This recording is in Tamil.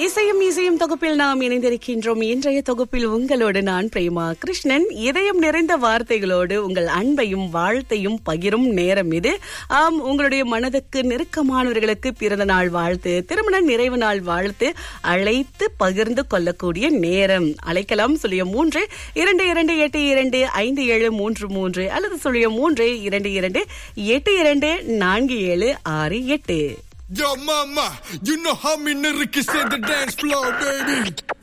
இசையும் இசையும் தொகுப்பில் நாம் இணைந்திருக்கின்றோம் இன்றைய தொகுப்பில் உங்களோடு நான் பிரேமா கிருஷ்ணன் இதயம் நிறைந்த வார்த்தைகளோடு உங்கள் அன்பையும் வாழ்த்தையும் பகிரும் நேரம் இது ஆம் உங்களுடைய மனதுக்கு நெருக்கமானவர்களுக்கு பிறந்த நாள் வாழ்த்து திருமண நிறைவு நாள் வாழ்த்து அழைத்து பகிர்ந்து கொள்ளக்கூடிய நேரம் அழைக்கலாம் சொல்லிய மூன்று இரண்டு இரண்டு எட்டு இரண்டு ஐந்து ஏழு மூன்று மூன்று அல்லது சொல்லிய மூன்று இரண்டு இரண்டு எட்டு இரண்டு நான்கு ஏழு ஆறு எட்டு Yo, mama, you know how me niggas in the dance floor, baby.